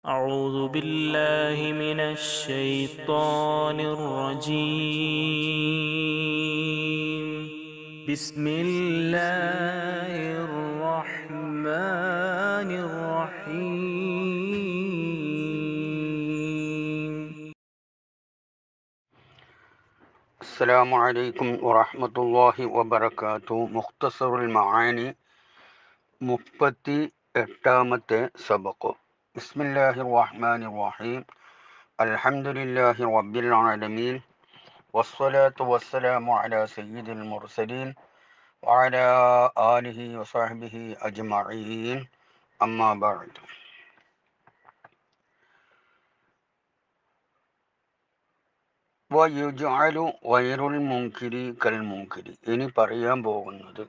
أعوذ بالله من الشيطان الرجيم بسم الله الرحمن الرحيم السلام عليكم ورحمة الله وبركاته مختصر المعاني മുപ്പത്തി എട്ടാമത്തെ സബക്ക് ബിസ്മില്ലാഹി റഹ്മാൻ റഹീം അൽഹംദുലില്ലാഹി റബ്ബിൽ ആലമീൻ വസ്സലാത്തു വസ്സലാമു അലാ സയ്യിദിൽ മുർസലീൻ വഅലാ ആലിഹി വസഹ്ബിഹി അജ്മഈൻ അമ്മാ ബഅദ് വയുജഅലു ഗൈറുൽ മുൻകിരി കൽ മുൻകിരി ഇനി പറയാൻ പോകുന്നത്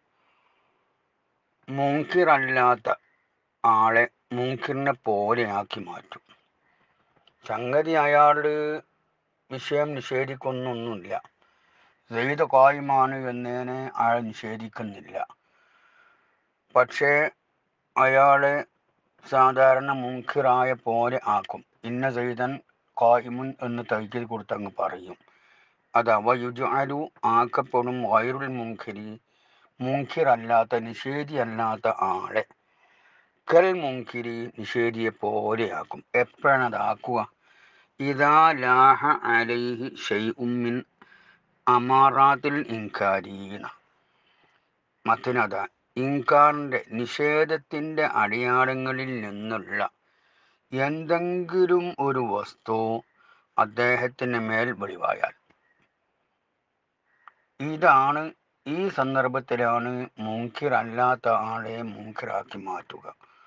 മുൻകിറല്ലാത്ത ആളെ മുൻകിറിനെ പോലെയാക്കി മാറ്റും സംഗതി അയാളുടെ വിഷയം നിഷേധിക്കുന്നൊന്നുമില്ല സെയ്ത് കായുമാണ് എന്നതിനെ അയാൾ നിഷേധിക്കുന്നില്ല പക്ഷേ അയാളെ സാധാരണ മുൻകിറായ പോലെ ആക്കും ഇന്ന സെയ്തൻ കായിമുൻ എന്ന് തൈക്കിൽ കൊടുത്തങ്ങ് പറയും അഥവാ യുജഅലു ആക്കപ്പെടും വൈറുൽ മുൻകിരി മുൻകിറല്ലാത്ത നിഷേധിയല്ലാത്ത ആളെ കൽ മുൻകിരി നിഷേധിയെ പോലെയാക്കും എപ്പോഴാണ് അതാക്കുക ഇതാ ലാഹ അലൈഹി ഷെയ്ഉം മിൻ അമാറാത്തിൽ ഇൻകാരീന മത്തിനത ഇൻകാറിൻ്റെ നിഷേധത്തിൻ്റെ അടയാളങ്ങളിൽ നിന്നുള്ള എന്തെങ്കിലും ഒരു വസ്തു അദ്ദേഹത്തിന് മേൽ വെളിവായാൽ ഇതാണ് ഈ സന്ദർഭത്തിലാണ് മുൻകിർ അല്ലാത്ത ആളെ മുൻകിറാക്കി മാറ്റുക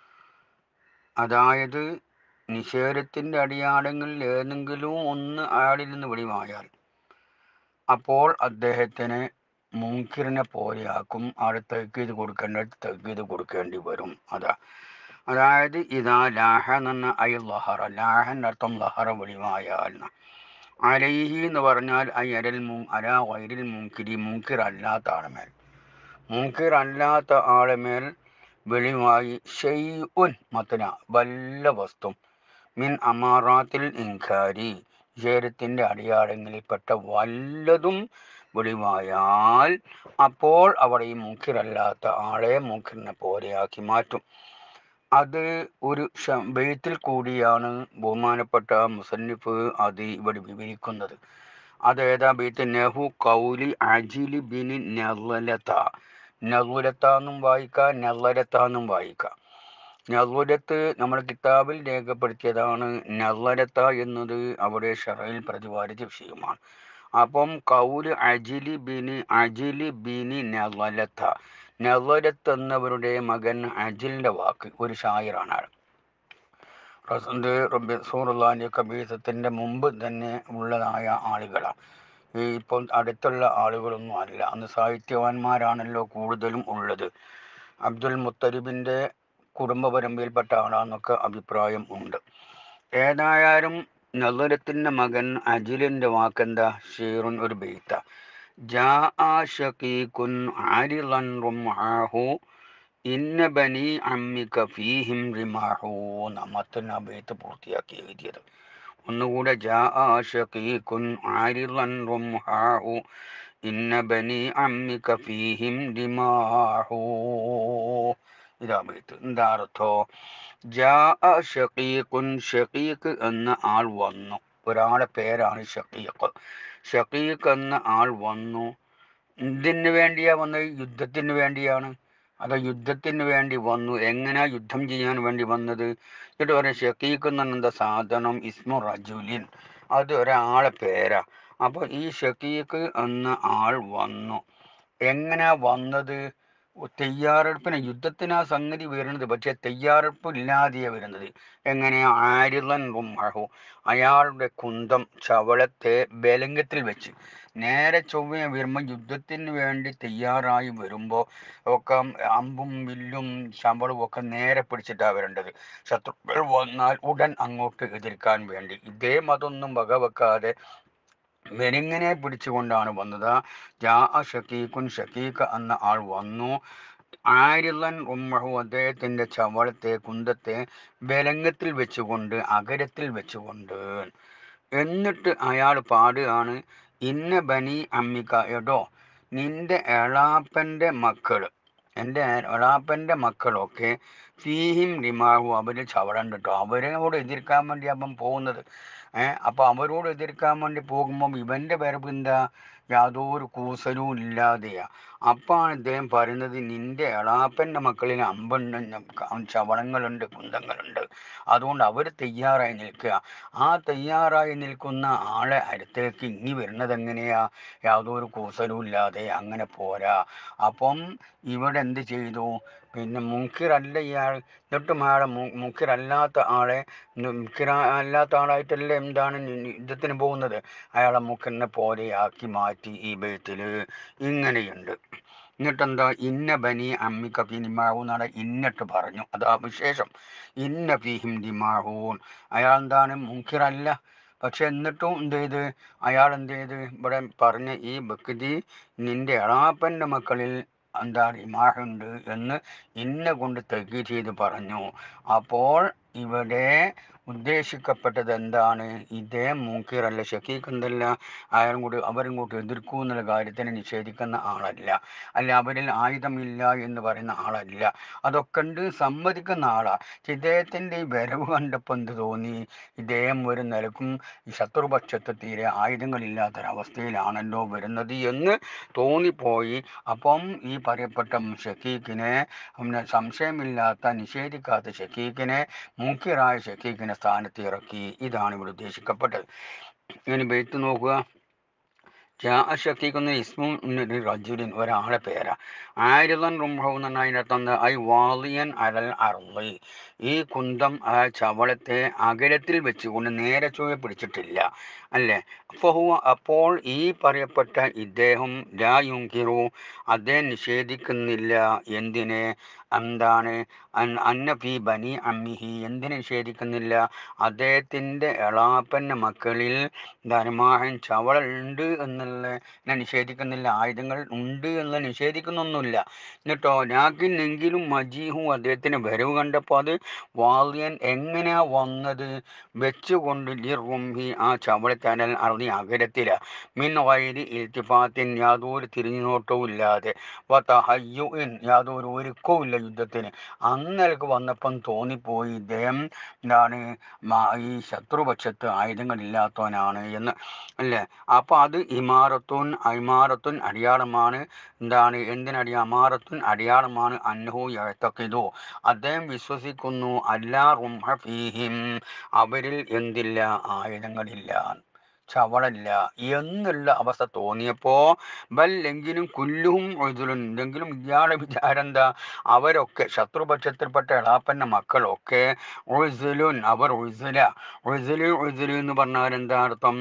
അതായത് നിഷേധത്തിൻ്റെ അടിയാളങ്ങളിൽ ഏതെങ്കിലും ഒന്ന് അയാളിൽ നിന്ന് വെളിവായാൽ അപ്പോൾ അദ്ദേഹത്തിന് മുൻകിറിനെ പോലെയാക്കും ആൾ തെക്കീത് കൊടുക്കേണ്ടത് തെക്കീത് കൊടുക്കേണ്ടി വരും അതാ അതായത് ഇതാ ലാഹ എന്ന ഐ ലഹറ ലാഹൻ്റെ അർത്ഥം ലഹറ വെളിവായാൽ എന്നാ. അലൈഹി എന്ന് പറഞ്ഞാൽ ഐ അരൽ മുൻ അല വൈരിൽ മുൻകിരി മുൻകിർ അല്ലാത്ത ആളുമേൽ മുൻകിർ അല്ലാത്ത ആളുമേൽ വെളിവായി ഷെയ്ഉൻ മത്തന വല്ല വസ്തു മിൻ അമാറാത്തിൽ ഇൻകാരി നിഷേധത്തിൻ്റെ അടയാളങ്ങളിൽപ്പെട്ട വല്ലതും വെളിവായാൽ അപ്പോൾ അവിടെ ഈ മുഖ്യരല്ലാത്ത ആളെ മുഖ്യനെ പോലെയാക്കി മാറ്റും അത് ഒരു ഷ- ബെയ്ത്തിൽ കൂടിയാണ് ബഹുമാനപ്പെട്ട മുസന്നിഫ് അത് ഇവിടെ വിവരിക്കുന്നത് അത് ഏതാ ബെയ്ത്ത് നെഹു കൗലി അജിലി ബിനി നെല്ലത്ത നെല്ലുലത്ത എന്നും വായിക്കാം നെല്ലരത്ത എന്നും വായിക്കാം നെല്ലുരത്ത് നമ്മുടെ കിതാബിൽ രേഖപ്പെടുത്തിയതാണ് നെല്ലരത്ത എന്നത് അവിടെ ഷറയിൽ പ്രതിപാദിച്ച വിഷയമാണ് അപ്പം കൗല് അജിലി ബിനി അജിലി ബിനി നെല്ലത്ത നെല്ലരത്ത് എന്നവരുടെ മകൻ അജിലിൻ്റെ വാക്ക് ഒരു ഷായറാണ് ആൾ റസൂല് റബ്ബി സൂറുല്ലാൻ്റെ കബീസത്തിൻ്റെ മുമ്പ് തന്നെ ഉള്ളതായ ആളുകളാണ് ഈ ഇപ്പം അടുത്തുള്ള ആളുകളൊന്നും അല്ല അന്ന് സാഹിത്യവാന്മാരാണല്ലോ കൂടുതലും ഉള്ളത് അബ്ദുൽ മുത്തലിബിൻ്റെ കുടുംബ പരമ്പരയിൽപ്പെട്ട ആളാന്നൊക്കെ അഭിപ്രായം ഉണ്ട് ഏതായാലും നഗരത്തിൻ്റെ മകൻ അജിലിൻ്റെ വാക്കെന്താ ഷീറുൻ ഒരു ബെയ്ത്ത ജാ ഷക്കീക്കുൻ ആരിളൻ റുംആഹു ഇന്ന ബനി അമ്മിക ഫീഹിം റിമാഹു നമ്മത്തിന് ആ ബെയ്ത്ത് പൂർത്തിയാക്കി എഴുതിയത് ഒന്നുകൂടെ ജാ ഷക്കീക്കുൻ ആരിളൻ റുംആഹു ഇന്ന ബനി അമ്മിക ഫീഹിം റിമാഹു ഇതാ ബെയ്ത്ത് എന്താ അർത്ഥോ ജാ ഷക്കീഖുൻ ഷക്കീഖ് എന്ന ആൾ വന്നു ഒരാളെ പേരാണ് ഷക്കീഖ് ഷക്കീഖ് എന്ന ആൾ വന്നു എന്തിനു വേണ്ടിയാ വന്നത് യുദ്ധത്തിന് വേണ്ടിയാണ് അത് യുദ്ധത്തിന് വേണ്ടി വന്നു എങ്ങനെയാ യുദ്ധം ചെയ്യാൻ വേണ്ടി വന്നത് എന്നിട്ട് പറയാം ഷക്കീഖ് എന്ന് പറഞ്ഞ എന്താ സാധനം ഇസ്മു റജുലിൻ അത് ഒരാളെ പേരാ അപ്പോൾ ഈ ഷക്കീഖ് എന്ന ആൾ വന്നു എങ്ങനെയാ വന്നത് തയ്യാറെടുപ്പിന് യുദ്ധത്തിന് ആ സംഗതി വരുന്നത് പക്ഷെ തയ്യാറെടുപ്പ് ഇല്ലാതെയാ വരുന്നത് എങ്ങനെയാ ആരിളൻ റുംഹു അയാളുടെ കുന്തം ചവളത്തെ ബലങ്കത്തിൽ വെച്ച് നേരെ ചൊവ്വയെ വരുമ്പോൾ യുദ്ധത്തിന് വേണ്ടി തയ്യാറായി വരുമ്പോൾ ഒക്കെ അമ്പും വില്ലും ശമ്പളവും ഒക്കെ നേരെ പിടിച്ചിട്ടാണ് വരേണ്ടത് ശത്രുക്കൾ വന്നാൽ ഉടൻ അങ്ങോട്ട് എതിർക്കാൻ വേണ്ടി ഇദ്ദേഹം അതൊന്നും വകവെക്കാതെ വെരിങ്ങനെ പിടിച്ചുകൊണ്ടാണ് വന്നത് ജാ ഷക്കീഖുൻ ഷക്കീഖ് എന്ന ആൾ വന്നു ആരിലൻ ഉമ്മഹു അദ്ദേഹത്തിൻ്റെ ചവളത്തെ കുന്തത്തെ ബലങ്ങത്തിൽ വെച്ചുകൊണ്ട് അകരത്തിൽ വെച്ചുകൊണ്ട് എന്നിട്ട് അയാൾ പാടുകയാണ് ഇന്ന ബനി അമ്മിക്ക എടോ നിന്റെ എളാപ്പൻ്റെ മക്കൾ എൻ്റെ എളാപ്പൻ്റെ മക്കളൊക്കെ ഫീഹിം റിമാഹു അവർ ചവടുണ്ട് കേട്ടോ അവരോട് എതിർക്കാൻ വേണ്ടി അപ്പം പോകുന്നത് ഏഹ് അപ്പോൾ അവരോട് എതിർക്കാൻ വേണ്ടി പോകുമ്പം ഇവൻ്റെ വരവ് എന്താ യാതൊരു കൂസലും ഇല്ലാതെയാ അപ്പാണ് ഇദ്ദേഹം പറയുന്നത് നിന്റെ എളാപ്പൻ്റെ മക്കളിൽ അമ്പുണ്ട് ചവളങ്ങളുണ്ട് കുന്തങ്ങളുണ്ട് അതുകൊണ്ട് അവർ തയ്യാറായി നിൽക്കുക ആ തയ്യാറായി നിൽക്കുന്ന ആളെ അടുത്തേക്ക് ഇനി വരുന്നത് എങ്ങനെയാ യാതൊരു കൂസലും ഇല്ലാതെ അങ്ങനെ പോരാ അപ്പം ഇവിടെ എന്ത് ചെയ്തു പിന്നെ മുക്കിറല്ല ഇയാൾ എന്നിട്ടും അയാളെ മുക്കിറല്ലാത്ത ആളെ മുക്കിറ അല്ലാത്ത ആളായിട്ടല്ലേ എന്താണ് യുദ്ധത്തിന് പോകുന്നത് അയാളെ മുക്കിനെ പോലെയാക്കി മാറ്റി ഈ ബേത്തിൽ ഇങ്ങനെയുണ്ട് എന്നിട്ടെന്താ ഇന്ന ബനി അമ്മിക്ക ഫിനിമാവൂ എന്നാണ് ഇന്നിട്ട് പറഞ്ഞു അത് ആ വിശേഷം ഇന്ന ഫിഹിം ദിമാവൂൻ അയാൾ എന്താണ് മുക്കിറല്ല പക്ഷെ എന്നിട്ടും എന്ത് ചെയ്ത് അയാൾ എന്ത് ചെയ്ത് ഇവിടെ പറഞ്ഞ ഈ ബക്തി നിന്റെ എളാപ്പൻ്റെ മക്കളിൽ എന്താ ഇമാഹുണ്ട് എന്ന് ഇന്ന കൊണ്ട് തെക്കി ചെയ്ത് പറഞ്ഞു അപ്പോൾ ഇവിടെ ഉദ്ദേശിക്കപ്പെട്ടത് എന്താണ് ഇതേ മൂക്കീറല്ല ഷക്കീഖ് എന്തല്ല അയാളും കൂടി അവരും കൂടി എതിർക്കൂ എന്നുള്ള കാര്യത്തിനെ നിഷേധിക്കുന്ന ആളല്ല അല്ല അവരിൽ ആയുധമില്ല എന്ന് പറയുന്ന ആളല്ല അതൊക്കെ ഉണ്ട് സമ്മതിക്കുന്ന ആളാണ് ഇദ്ദേഹത്തിൻ്റെ ഈ വരവ് കണ്ടപ്പോൾ എന്ത് തോന്നി ഇദ്ദേഹം ഒരു നിലക്കും ഈ ശത്രുപക്ഷത്ത് തീരെ ആയുധങ്ങളില്ലാത്തൊരവസ്ഥയിലാണല്ലോ വരുന്നത് എന്ന് തോന്നിപ്പോയി അപ്പം ഈ പറയപ്പെട്ട ഷക്കീഖിനെ സംശയമില്ലാത്ത നിഷേധിക്കാത്ത ഷക്കീഖിനെ മുഖ്യരായ ഷക്കീഖിനെ സ്ഥാനത്ത് ഇറക്കി ഇതാണ് ഇവിടെ ഉദ്ദേശിക്കപ്പെട്ടത് ഇനി ബെയ്ത്ത് നോക്കുക ജാ ഷക്കീഖെന്ന ഇസ്മും റജുലിൻ ഒരാളെ പേരാ ആയിരതൻ റുംഹവ് എന്ന് പറഞ്ഞാൽ അതിനകത്ത് ഐ വാളിയൻ അലൽ അർളി ഈ കുന്തം ആ ചവളത്തെ അകലത്തിൽ വെച്ചുകൊണ്ട് നേരെ ചുവ പിടിച്ചിട്ടില്ല അല്ലേ ഫഹു അപ്പോൾ ഈ പറയപ്പെട്ട ഇദ്ദേഹം ലാ യുങ്കിറു അദ്ദേഹം നിഷേധിക്കുന്നില്ല എന്തിനെ എന്താണ് അന്ന ഫി ബനി അമ്മിഹി എന്തിനെ നിഷേധിക്കുന്നില്ല അദ്ദേഹത്തിൻ്റെ എളാപ്പൻ്റെ മക്കളിൽ ധർമാഹൻ ചവള ഉണ്ട് എന്നുള്ള നിഷേധിക്കുന്നില്ല ആയുധങ്ങൾ ഉണ്ട് എന്ന് നിഷേധിക്കുന്നൊന്നുമില്ല എന്നിട്ടോ ലാക്കിനെങ്കിലും മജീഹു അദ്ദേഹത്തിന് വരവ് കണ്ടപ്പോൾ അത് വാളിയൻ എങ്ങനെയാ വന്നത് വെച്ചുകൊണ്ട് ലിറുംഹി ആ ചവളത്തനൽ അറുതി അകരത്തില മിൻ വൈരി ഇൽത്തിഫാത്തിൻ യാതൊരു തിരിഞ്ഞു നോട്ടവും ഇല്ലാതെ വതഹയ്യുഇൻ യാതൊരു ഒരുക്കവും ഇല്ല യുദ്ധത്തിന് അന്നലേക്ക് വന്നപ്പം തോന്നിപ്പോയി ഇദ്ദേഹം എന്താണ് ഈ ശത്രുപക്ഷത്ത് ആയുധങ്ങളില്ലാത്തവനാണ് എന്ന് അല്ലേ അപ്പോൾ അത് ഇമാറത്തുൻ ഇമാറത്തുൻ അടിയാളമാണ് എന്താണ് എന്തിനടി അമാറത്തുൻ അടിയാളമാണ് അന്നഹു എഴുത്തക്കിതു അദ്ദേഹം വിശ്വസിക്കുന്നു അല്ലാ റുംഹ ഫീഹിം അവരിൽ എന്തില്ല ആയുധങ്ങളില്ല ചവളല്ല എന്നുള്ള അവസ്ഥ തോന്നിയപ്പോൾ ബല്ലെങ്കിലും കുല്ലുവും ഒഴുതലും എന്തെങ്കിലും ഇയാളെ വിചാരം എന്താ അവരൊക്കെ ശത്രുപക്ഷത്തിൽപ്പെട്ട എളാപ്പൻ്റെ മക്കളൊക്കെ ഒഴുസലുൻ അവർ ഒഴുസല ഒഴുസലു ഒഴുസലു എന്ന് പറഞ്ഞാൽ എന്താ അർത്ഥം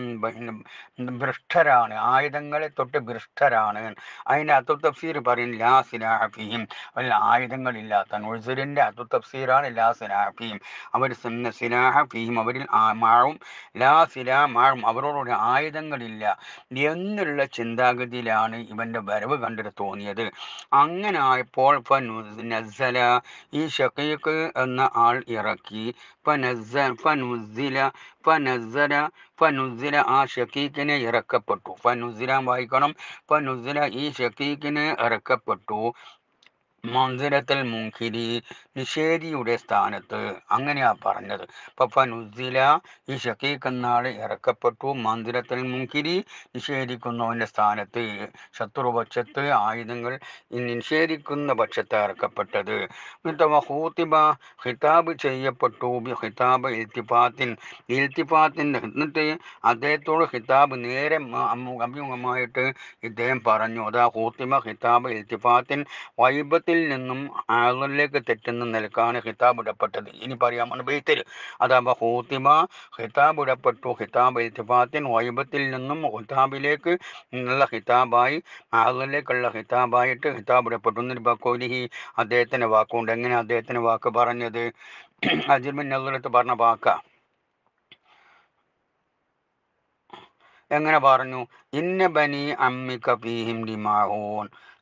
ഭ്രഷ്ടരാണ് ആയുധങ്ങളെ തൊട്ട് ഭ്രഷ്ടരാണ് അതിൻ്റെ അത്തു തഫ്സീർ പറയും ലാ സിലാഹഫിയും അവരിൽ ആയുധങ്ങളില്ലാത്ത ഒഴുസലിൻ്റെ അത്തു തഫ്സീറാണ് ലാ സിലാഹഫിയും അവർ സിലാഹഫിയും അവരിൽ മാഴും ലാ സിലാ മാഴും അവരോട് ആയുധങ്ങളില്ല എന്നുള്ള ചിന്താഗതിയിലാണ് ഇവൻ്റെ വരവ് കണ്ടിട്ട് തോന്നിയത് അങ്ങനെ ആയപ്പോൾ നസല ഈ ഷക്കീഖ് എന്ന ആൾ ഇറക്കി ഫനസ ഫനുസില ഫനസല ഫനുസില ആ ഷക്കീഖിനെ ഇറക്കപ്പെട്ടു ഫനുസില വായിക്കണം ഫനുസില ഈ ഷക്കീഖിനെ ഇറക്കപ്പെട്ടു മന്ദിരത്തിൽ മുങ്കിരി നിഷേധിയുടെ സ്ഥാനത്ത് അങ്ങനെയാ പറഞ്ഞത് ഇപ്പൊ ഫനുസില ഈ ഷക്കീഖ് എന്നാൾ ഇറക്കപ്പെട്ടു മന്ദിരത്തിൽ മുങ്കിരി നിഷേധിക്കുന്നവൻ്റെ സ്ഥാനത്ത് ശത്രുപക്ഷത്ത് ആയുധങ്ങൾ നിഷേധിക്കുന്ന പക്ഷത്ത് ഇറക്കപ്പെട്ടത് എന്നിട്ട് ഹൂത്തിബ ഹിതാബ് ചെയ്യപ്പെട്ടു ബി ഹിതാബ് ഇൽത്തിഫാത്തിൻ ഇൽത്തിഫാത്തിൻ്റെ എന്നിട്ട് അദ്ദേഹത്തോട് ഹിതാബ് നേരെ അഭിമുഖമായിട്ട് ഇദ്ദേഹം പറഞ്ഞു അതാ ഹൂത്തിബ ഹിതാബ് ഇൽത്തിഫാത്തിൻ വൈബത്തിൽ നിന്നും ആളിലേക്ക് തെറ്റുന്ന നിലക്കാണ് ഹിതാബ് ഇടപ്പെട്ടത് ഇനി പറയാമാണ് ബെയ്ത്തിൽ അതാകുമ്പോൾ ഹൂത്തിമ ഹിതാബ് ഇടപ്പെട്ടു ഹിതാബ് ഇൽത്തിഫാത്തിൻ വൈബത്തിൽ നിന്നും ഹിതാബിലേക്ക് ഉള്ള ഹിതാബായി ആളിലേക്കുള്ള ഹിതാബായിട്ട് ഹിതാബ് ഇടപ്പെട്ടു എന്നിട്ട് ബക്കോലിഹി അദ്ദേഹത്തിൻ്റെ വാക്കുണ്ട് എങ്ങനെ അദ്ദേഹത്തിൻ്റെ വാക്ക് പറഞ്ഞത് അജിർമിൻ നെല്ലത്ത് പറഞ്ഞ വാക്ക എങ്ങനെ പറഞ്ഞു ഇന്ന ബനി അമ്മിക ഫീഹിം ഡിമാഹൂൻ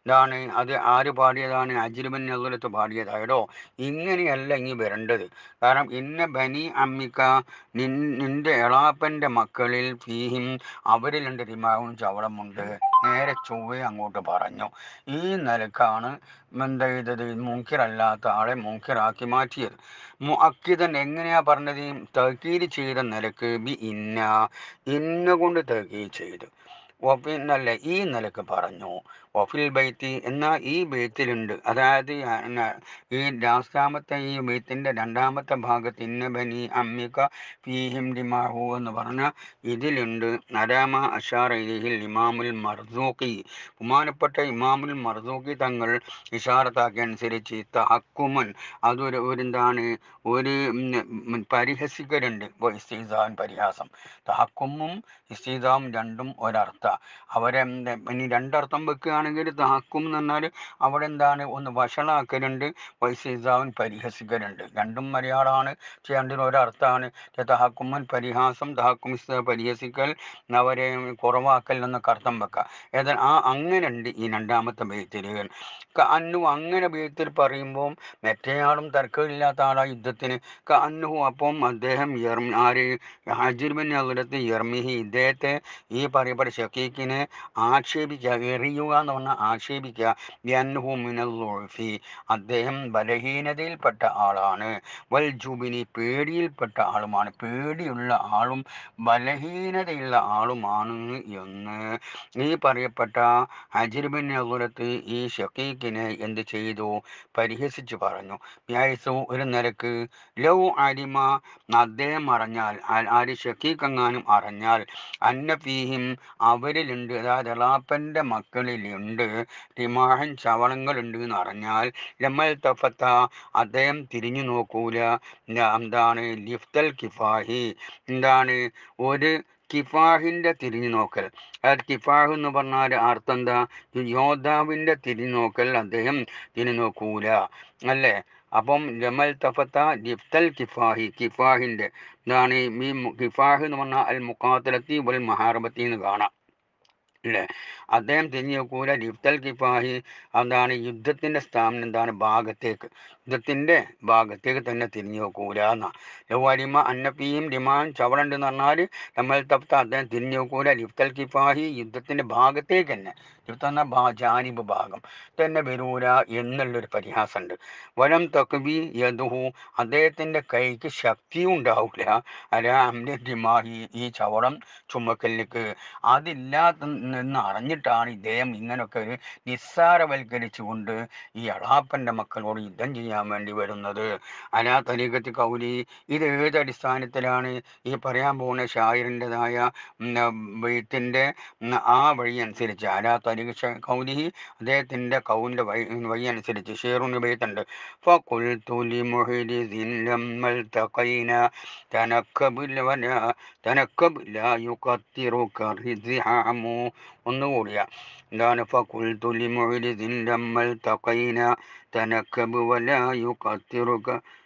ഇതാണ് അത് ആര് പാടിയതാണ് അജിരുബൻ നെല്ലത്ത് പാടിയതായടോ ഇങ്ങനെയല്ല ഇനി വരേണ്ടത് കാരണം ഇന്ന ബനി അമ്മിക്ക നിൻ നിന്റെ എളാപ്പൻ്റെ മക്കളിൽ ഫീഹിം അവരിലുണ്ട് റിമാവും ചവളമുണ്ട് നേരെ ചൊവ്വെ അങ്ങോട്ട് പറഞ്ഞു ഈ നിലക്കാണ് എന്താ ചെയ്തത് മുങ്കിറല്ലാത്ത ആളെ മുങ്കിറാക്കി മാറ്റിയത് മുഅക്കിദൻ എങ്ങനെയാ പറഞ്ഞത് തകീര് ചെയ്ത നിലക്ക് ബി ഇന്ന ഇന്ന കൊണ്ട് തകീർ ചെയ്തു പിന്നല്ല ഈ നിലക്ക് പറഞ്ഞു വഫിൽ ബൈത്തി എന്നാൽ ഈ ബെയ്ത്തിലുണ്ട് അതായത് അന്ന- ഈ ലാസ്റ്റാമത്തെ ഈ ബെയ്ത്തിൻ്റെ രണ്ടാമത്തെ ഭാഗത്ത് ഇന്ന ബനി അമ്മിക ഫീഹിം ഡിമാഹു എന്ന് പറഞ്ഞ ഇതിലുണ്ട് നരാമ അഷാർ ഇലിഹിൽ ഇമാമുൽ മർസൂഖി ബഹുമാനപ്പെട്ട ഇമാമുൽ മർസൂഖി തങ്ങൾ ഇഷാറത്താക്കി അനുസരിച്ച് തഹക്കുമൻ അതൊരു ഒരു എന്താണ് ഒരു ഉം, ഉം, പരിഹസിക്കലുണ്ട് ഇസ്തീസാൻ പരിഹാസം തഹക്കുമും ഇസ്തീസാവും രണ്ടും ഒരർത്ഥ അവരെ എന്ത് ഇനി രണ്ടർത്ഥം വെക്കുകയാണെങ്കിൽ തഹക്കും എന്ന് പറഞ്ഞാൽ അവിടെ എന്താണ് ഒന്ന് വഷളാക്കലുണ്ട് വൈസീസാവൻ പരിഹസിക്കലുണ്ട് രണ്ടും മലയാളമാണ് രണ്ടിനും ഒരർത്ഥമാണ് തഹക്കുമ്മൻ പരിഹാസം തഹക്കും പരിഹസിക്കൽ അവരെ കുറവാക്കൽ എന്നൊക്കെ അർത്ഥം വെക്കാം ഏതായാലും ആ അങ്ങനെ ഉണ്ട് ഈ രണ്ടാമത്തെ ബെയ്ത്തിൽ അന്നു അങ്ങനെ ബെയ്ത്തിൽ പറയുമ്പോൾ മറ്റേയാളും തർക്കമില്ലാത്ത ആളാ യുദ്ധത്തിന് അന്നു അപ്പം അദ്ദേഹം യർമി ആര് ഹജിർബിൻ അവിടത്ത് യർമിഹി ഇദ്ദേഹത്തെ ഈ പറയപ്പെട്ട ഷക്കീക്കിനെ ആക്ഷേപിക്കുക എറിയുക എന്ന് പറഞ്ഞാൽ ആക്ഷേപിക്കുക യൻഹു മിനൽ ഉൾഫി അദ്ദേഹം ബലഹീനതയിൽപ്പെട്ട ആളാണ് വൽ ജുബിനി പേടിയിൽപ്പെട്ട ആളുമാണ് പേടിയുള്ള ആളും ബലഹീനതയുള്ള ആളുമാണ് എന്ന് ഈ പറയപ്പെട്ട ഹജിർബിൻ അവുലത്ത് ഈ ഷക്കീക്കിനെ എന്ത് ചെയ്തു പരിഹസിച്ചു പറഞ്ഞു യായിസു ഒരു നിരക്ക് ലൗ അരിമ അദ്ദേഹം അറിഞ്ഞാൽ ആ- ആര് ഷക്കീക്ക് എങ്ങാനും അറിഞ്ഞാൽ അന്ന ഫീഹിം അവരിലുണ്ട് അതായത് എളാപ്പൻ്റെ മക്കളിലുണ്ട് റിമാഹൻ ചവളങ്ങളുണ്ട് എന്ന് അറിഞ്ഞാൽ ലമ്മൽ തഫത്ത അദ്ദേഹം തിരിഞ്ഞു നോക്കൂല ന- എന്താണ് ലിഫ്തൽ കിഫാഹി എന്താണ് ഒരു കിഫാഹിൻ്റെ തിരിഞ്ഞു നോക്കൽ അതായത് കിഫാഹ് എന്ന് പറഞ്ഞാൽ അർത്ഥം എന്താ യോദ്ധാവിൻ്റെ തിരിഞ്ഞു നോക്കൽ അദ്ദേഹം തിരിഞ്ഞു നോക്കൂല അല്ലേ അപ്പം ജമൽ തഫത്ത ലിഫ്തൽ കിഫാഹി കിഫാഹിൻ്റെ എന്താണ് ഈ മു- കിഫാഹ് എന്ന് പറഞ്ഞാൽ അൽ മുഖാത്തലത്തി വൽ മഹാറബത്തി എന്ന് കാണാം അല്ലേ അദ്ദേഹം തിരിഞ്ഞു നോക്കൂല ലിഫ്തൽ കിഫാഹി എന്താണ് യുദ്ധത്തിൻ്റെ സ്ഥാനം എന്താണ് ഭാഗത്തേക്ക് യുദ്ധത്തിൻ്റെ ഭാഗത്തേക്ക് തന്നെ തിരിഞ്ഞു നോക്കൂല എന്നാ ലവരിമ അന്നപ്പിയും ലിമാൻ ചവളുണ്ടെന്ന് പറഞ്ഞാൽ നമ്മൾ തപ്ത അദ്ദേഹം തിരിഞ്ഞു നോക്കൂല ലിഫ്തൽ കിഫാഹി യുദ്ധത്തിൻ്റെ ഭാഗത്തേക്ക് തന്നെ ലിഫ്ത എന്ന ഭാ ജാനിബ് ഭാഗം തന്നെ വരൂല എന്നുള്ളൊരു പരിഹാസമുണ്ട് വലം തക്വി യദുഹു അദ്ദേഹത്തിൻ്റെ കൈക്ക് ശക്തിയും ഉണ്ടാവില്ല അല്ല അമ്ര ദിമാഹി ഈ ചവളം ചുമക്കലിക്ക് അതില്ലാത്ത എന്ന് അറിഞ്ഞിട്ടാണ് ഇദ്ദേഹം ഇങ്ങനൊക്കെ ഒരു നിസ്സാരവൽക്കരിച്ചുകൊണ്ട് ഈ അളാപ്പൻ്റെ മക്കളോട് യുദ്ധം ചെയ്യാൻ വേണ്ടി വരുന്നത് അലാ തരീകത്ത് കൗലി ഇത് ഏത് അടിസ്ഥാനത്തിലാണ് ഈ പറയാൻ പോകുന്ന ഷായറിൻ്റെതായ വെയ്ത്തിൻ്റെ ആ വഴി അനുസരിച്ച് അലാ തരീക കൗലി അദ്ദേഹത്തിൻ്റെ കൗലിൻ്റെ വഴി വഴി അനുസരിച്ച് ഷേറുന് ബെയ്ത്തുണ്ട് فقلت لمحرز لما التقينا تنكب ولا تنكب لا يقطرك الرزحام ഒന്നുകൂടിയ എന്താണ് فقلت لمحرز لما التقينا تنكب ولا يقطرك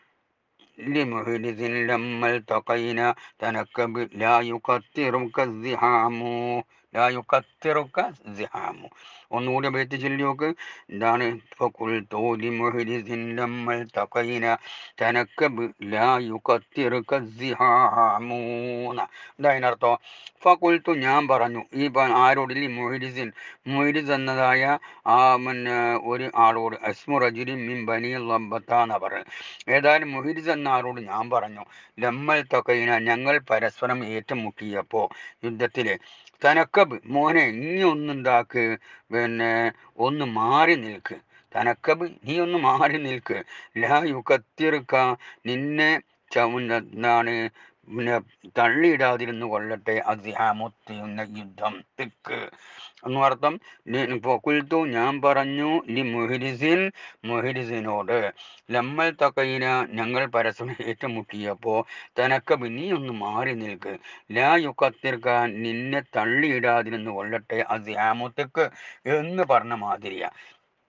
لمحرز لما التقينا تنكب لا يقطرك الزحام لا يقطرك الزحام ഒന്നുകൂടി ബേത്ത് ചൊല്ലി നോക്ക് എന്താണ് فقلت لمحرز لما التقينا تنكب لا يقطرك الزحام എന്താ അതിനർത്ഥം ഫക്കുൽത്തു ഞാൻ പറഞ്ഞു ഈ പ- ആരോട് ഈ മൊഹിരിസിൻ മൊഹിരിസ് എന്നതായ ആ പിന്നെ ഒരു ആളോട് അസ്മു റജുലിൻ മിൻ ബനി ലബത്താന്ന പറയുന്നത് ഏതായാലും മൊഹിരിസ് എന്ന ആളോട് ഞാൻ പറഞ്ഞു ലമ്മൽ തൊക്കൈന ഞങ്ങൾ പരസ്പരം ഏറ്റുമുട്ടിയപ്പോൾ യുദ്ധത്തിൽ തനക്കബ് മോനെ നീ ഒന്നുണ്ടാക്ക് പിന്നെ ഒന്ന് മാറി നിൽക്ക് തനക്കബ് നീ ഒന്ന് മാറി നിൽക്ക് ലാ യുക്കത്തിറുക്ക നിന്നെ ചവുന്നതാണ് പിന്നെ തള്ളിയിടാതിരുന്നു കൊള്ളട്ടെ അതിഹാമുത്തിയുന്ന യുദ്ധം തിക്ക് എന്നർത്ഥം കുൽത്തു ഞാൻ പറഞ്ഞു ലി മുഹിരിസിൻ മുഹിരിസിനോട് ലമ്മൽ തക്കൈന ഞങ്ങൾ പരസ്പരം ഏറ്റുമുട്ടിയപ്പോൾ തനക്ക് നീ ഒന്ന് മാറി നിൽക്ക് ലാ യുക്കത്തിർക്കാൻ നിന്നെ തള്ളിയിടാതിരുന്നു കൊള്ളട്ടെ അതിഹാമുത്തിക്ക് എന്ന് പറഞ്ഞ മാതിരിയാ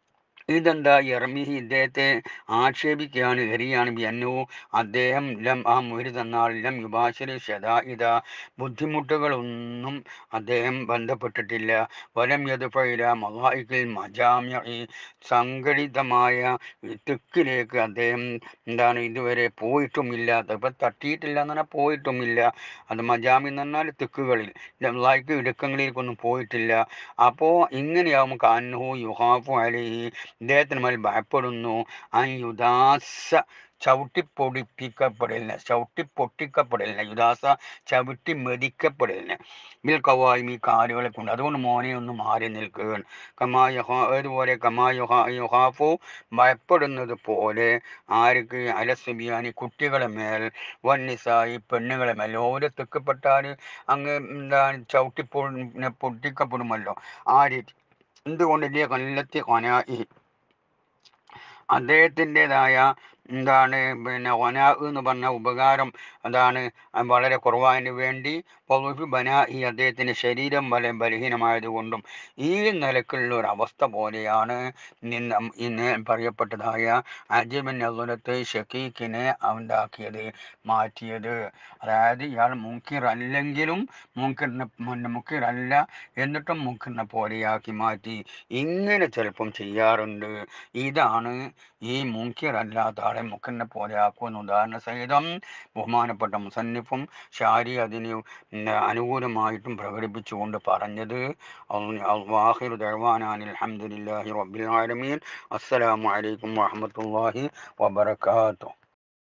ഇതെന്താ ഇറമിഹി ഇദ്ദേഹത്തെ ആക്ഷേപിക്കുകയാണ് എറിയാണ് ബിയന്നു അദ്ദേഹം ലം ആ മുരി തന്നാൽ ലം യുബാശിരി ഷദാ ഇത ബുദ്ധിമുട്ടുകളൊന്നും അദ്ദേഹം ബന്ധപ്പെട്ടിട്ടില്ല വലം യതുഫയില മലായിക്കിൽ മജാമ്യ സംഘടിതമായ തിക്കിലേക്ക് അദ്ദേഹം എന്താണ് ഇതുവരെ പോയിട്ടുമില്ല അതിപ്പോൾ തട്ടിയിട്ടില്ല എന്ന് പറഞ്ഞാൽ പോയിട്ടുമില്ല അത് മജാമി എന്ന് പറഞ്ഞാൽ തിക്കുകളിൽ ലൈക്ക് ഇടുക്കങ്ങളിലേക്കൊന്നും പോയിട്ടില്ല അപ്പോൾ ഇങ്ങനെയാവും കാന്നു യുഹാഫു അലഹി ഇദ്ദേഹത്തിന് മേൽ ഭയപ്പെടുന്നു അൻ യുദാസ ചവിട്ടിപ്പൊടിപ്പിക്കപ്പെടലിന് ചവിട്ടി പൊട്ടിക്കപ്പെടലിന് യുദാസ ചവിട്ടി മെതിക്കപ്പെടലിന് ബിൽ കവായും ഈ കാലുകളെ കൊണ്ട് അതുകൊണ്ട് മോനെ ഒന്ന് മാറി നിൽക്കുക കമാ യുഹാ ഏതുപോലെ കമാ യുഹാ യുഹാഫു ഭയപ്പെടുന്നത് പോലെ ആർക്ക് അലസുബിയാനി കുട്ടികളെ മേൽ വന്നിസായി പെണ്ണുകളെ മേൽ ഓരോ തെക്കപ്പെട്ടാൽ അങ്ങ് എന്താണ് ചവിട്ടി പൊ- പൊട്ടിക്കപ്പെടുമല്ലോ ആ രീതി എന്തുകൊണ്ടില്ലേ കൊല്ലത്തി കൊനായി അദ്ദേഹത്തിൻ്റെതായ എന്താണ് പിന്നെ ഒന എന്ന് പറഞ്ഞ ഉപകാരം അതാണ് അത് വളരെ കുറവായതിന് വേണ്ടി പൗഫി ബന ഈ അദ്ദേഹത്തിൻ്റെ ശരീരം വളരെ ബലഹീനമായതുകൊണ്ടും ഈ നിലക്കുള്ള ഒരു അവസ്ഥ പോലെയാണ് നിന്ന് ഇന്ന് പറയപ്പെട്ടതായ അജിബിൻ അസുലത്ത് ഷക്കീഖിനെ ഉണ്ടാക്കിയത് മാറ്റിയത് അതായത് ഇയാൾ മുക്കിർ അല്ലെങ്കിലും മുക്കിറിനെ മുക്കിർ അല്ല എന്നിട്ടും മുക്കിറിനെ പോലെയാക്കി മാറ്റി ഇങ്ങനെ ചിലപ്പം ചെയ്യാറുണ്ട് ഇതാണ് ഈ മുക്കിർ അല്ലാത്ത ആളെ മുക്കിറിനെ പോലെ ആക്കുമെന്ന് ഉദാഹരണ സഹിതം ബഹുമാനപ്പെട്ട മുസന്നിഫും ഷാരി അതിന് ഉം അനുകൂലമായിട്ടും പ്രകടിപ്പിച്ചുകൊണ്ട് പറഞ്ഞത് വാഹിർ ദർവാനാൻ അലഹമുല്ലാഹി റബ്ബിൽ ആലമീൻ അസ്സലാമു അലൈക്കും വറഹ്മത്തുള്ളാഹി വബറകാതുഹു